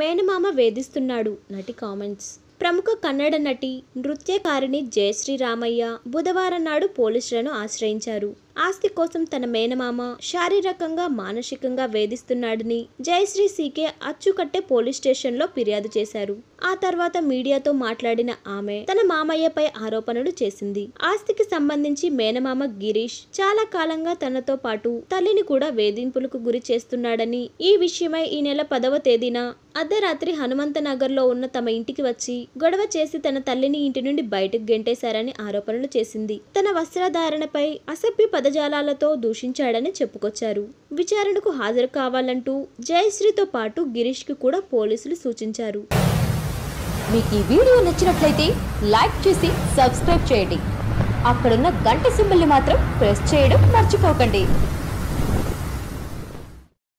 మేనమామ వేధిస్తున్నాడు నటి కామెంట్స్ ప్రముఖ కన్నడ నటి నృత్యకారిణి జయశ్రీ రామయ్య బుధవారం నాడు పోలీసులను ఆశ్రయించారు ఆస్తి కోసం తన మేనమామ శారీరకంగా మానసికంగా వేధిస్తున్నాడని జయశ్రీ సీకే అచ్చుకట్టే పోలీస్ స్టేషన్లో ఫిర్యాదు చేశారు ఆ తర్వాత మీడియాతో మాట్లాడిన ఆమె తన మామయ్యపై ఆరోపణలు చేసింది ఆస్తికి సంబంధించి మేనమామ గిరీష్ చాలా కాలంగా తనతో పాటు తల్లిని కూడా వేధింపులకు గురి చేస్తున్నాడని ఈ విషయమై ఈ నెల పదవ తేదీన అర్ధరాత్రి హనుమంతనగర్లో ఉన్న తమ ఇంటికి వచ్చి గొడవ చేసి తన తల్లిని ఇంటి నుండి బయటకు గెంటేశారని ఆరోపణలు చేసింది తన వస్త్రధారణపై అసభ్య పదజాలాలతో దూషించాడని చెప్పుకొచ్చారు విచారణకు హాజరు కావాలంటూ జయశ్రీతో పాటు గిరీష్కి కూడా పోలీసులు సూచించారు మీకు ఈ వీడియో నచ్చినట్లయితే లైక్ చేసి సబ్స్క్రైబ్ చేయండి అక్కడున్న గంట సింబల్ని మాత్రం ప్రెస్ చేయడం మర్చిపోకండి